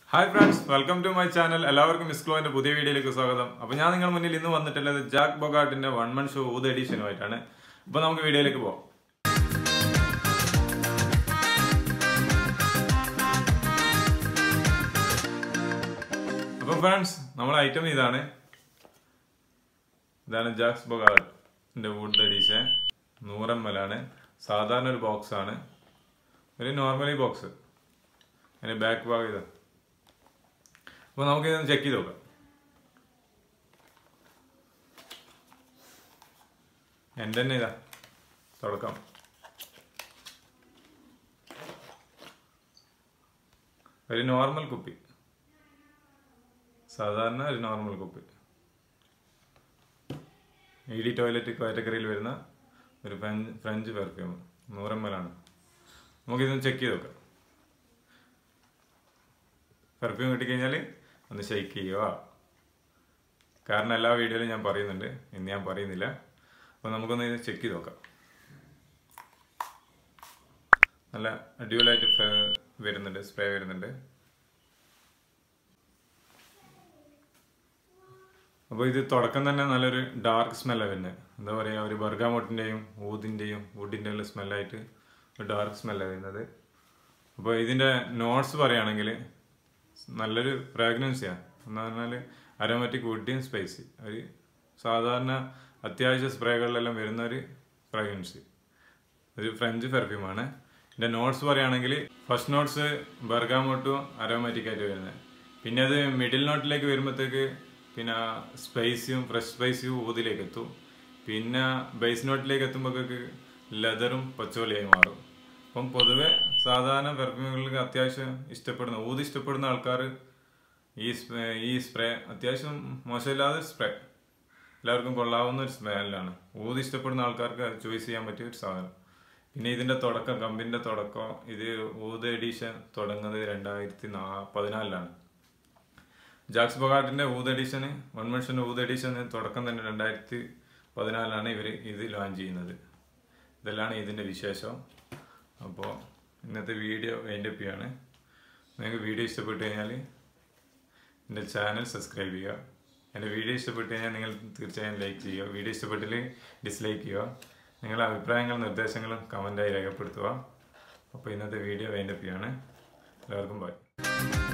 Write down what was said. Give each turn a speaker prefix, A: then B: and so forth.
A: hi friends welcome to my channel എല്ലാവർക്കും മിസ്ക്ലോന്റെ പുതിയ വീഡിയോയിലേക്ക് സ്വാഗതം അപ്പൊ ഞാൻ നിങ്ങളുടെ മുന്നിൽ ഇന്ന് വന്നിട്ടുള്ളത് ജാക്ക് ബൊഗാട്ടിന്റെ വൺ മൺ ഷോ ഊത് എഡീഷനുമായിട്ടാണ് അപ്പൊ നമുക്ക് വീഡിയോയിലേക്ക് പോവാം അപ്പൊ ഫ്രണ്ട്സ് നമ്മളെ ഐറ്റം ഇതാണ് ഇതാണ് ജാക്സ് ബൊഗാട്ടിന്റെ വുഡ് എഡീഷൻ നൂറ് ആണ് സാധാരണ ഒരു ബോക്സ് ആണ് ഒരു നോർമലി ബോക്സ് അതിന്റെ ബാക്ക് ഭാഗം ഇതാ അപ്പൊ നമുക്ക് ഇതൊന്ന് ചെക്ക് ചെയ്ത് നോക്കാം എൻ്റെ തന്നെ ഇതാ തുടക്കം ഒരു നോർമൽ കുപ്പി സാധാരണ ഒരു നോർമൽ കുപ്പി ഇ ഡി ടോയ്ലറ്റ് കാറ്റഗറിയിൽ വരുന്ന ഒരു ഫ്രഞ്ച് ഫ്രഞ്ച് പെർഫ്യൂം നൂറമ്മലാണ് നമുക്കിതൊന്ന് ചെക്ക് ചെയ്ത് നോക്കാം പെർഫ്യൂം കിട്ടിക്കഴിഞ്ഞാൽ ഒന്ന് ഷെയ്ക്ക് ചെയ്യുക കാരണം എല്ലാ വീഡിയോയിലും ഞാൻ പറയുന്നുണ്ട് ഇന്ന് ഞാൻ പറയുന്നില്ല അപ്പോൾ നമുക്കൊന്ന് ഇത് ചെക്ക് ചെയ്ത് നോക്കാം നല്ല അടിപൊളിയായിട്ട് ഫ്ര- വരുന്നുണ്ട് സ്പ്രേ വരുന്നുണ്ട് അപ്പോൾ ഇത് തുടക്കം തന്നെ നല്ലൊരു ഡാർക്ക് സ്മെല്ലാണ് വരുന്നത് എന്താ പറയുക ഒരു ബർഗാമോട്ടിൻ്റെയും ഊതിൻ്റെയും വുഡിൻ്റെ ഉള്ള സ്മെല്ലായിട്ട് ഒരു ഡാർക്ക് സ്മെല്ലാണ് വരുന്നത് അപ്പോൾ ഇതിൻ്റെ നോട്ട്സ് പറയുകയാണെങ്കിൽ നല്ലൊരു ഫ്രാഗ്രൻസിയാണ് എന്ന് പറഞ്ഞാൽ അരോമാറ്റിക് വുഡിയും സ്പൈസി ഒരു സാധാരണ അത്യാവശ്യ സ്പ്രേകളിലെല്ലാം വരുന്ന ഒരു ഫ്രാഗ്രൻസി ഒരു ഫ്രഞ്ച് പെർഫ്യൂമാണ് ഇതിൻ്റെ നോട്ട്സ് പറയുകയാണെങ്കിൽ ഫസ്റ്റ് നോട്ട്സ് ബർഗാമോട്ടും അരോമാറ്റിക് ആയിട്ട് വരുന്നത് പിന്നെ അത് മിഡിൽ നോട്ടിലേക്ക് വരുമ്പോഴത്തേക്ക് പിന്നെ സ്പൈസിയും ഫ്രഷ് സ്പൈസിയും ഊതിലേക്ക് എത്തും പിന്നെ ബേസ് നോട്ടിലേക്ക് എത്തുമ്പോഴേക്ക് ലെതറും പച്ചോലിയായി മാറും അപ്പം പൊതുവെ സാധാരണ പെർഫ്യൂമുകൾക്ക് അത്യാവശ്യം ഇഷ്ടപ്പെടുന്ന ഊത് ഇഷ്ടപ്പെടുന്ന ആൾക്കാർ ഈ സ്പ്രേ ഈ സ്പ്രേ അത്യാവശ്യം മോശമില്ലാതെ സ്പ്രേ എല്ലാവർക്കും കൊള്ളാവുന്ന ഒരു സ്മെല്ലാണ് ഊത് ഇഷ്ടപ്പെടുന്ന ആൾക്കാർക്ക് അത് ചോയ്സ് ചെയ്യാൻ പറ്റിയ ഒരു സാധനം പിന്നെ ഇതിന്റെ തുടക്കം കമ്പിന്റെ തുടക്കം ഇത് ഊത് എഡീഷൻ തുടങ്ങുന്നത് രണ്ടായിരത്തി നാ പതിനാലിലാണ് ജാക്സ് ബൊഗാട്ടിന്റെ ഊത് എഡീഷന് വൺ മനുഷ്യന്റെ ഊത് എഡീഷന് തുടക്കം തന്നെ രണ്ടായിരത്തി പതിനാലിലാണ് ഇവർ ഇത് ലോഞ്ച് ചെയ്യുന്നത് ഇതെല്ലാം ഇതിന്റെ വിശേഷം അപ്പോൾ ഇന്നത്തെ വീഡിയോ അതിൻ്റെ ആണ് നിങ്ങൾക്ക് വീഡിയോ ഇഷ്ടപ്പെട്ട് കഴിഞ്ഞാൽ എൻ്റെ ചാനൽ സബ്സ്ക്രൈബ് ചെയ്യുക എൻ്റെ വീഡിയോ ഇഷ്ടപ്പെട്ട് കഴിഞ്ഞാൽ നിങ്ങൾ തീർച്ചയായും ലൈക്ക് ചെയ്യുക വീഡിയോ ഇഷ്ടപ്പെട്ടില്ലെങ്കിൽ ഡിസ്ലൈക്ക് ചെയ്യുക നിങ്ങളുടെ അഭിപ്രായങ്ങളും നിർദ്ദേശങ്ങളും കമൻറ്റായി രേഖപ്പെടുത്തുക അപ്പോൾ ഇന്നത്തെ വീഡിയോ അതിൻ്റെ ആണ് എല്ലാവർക്കും ബൈ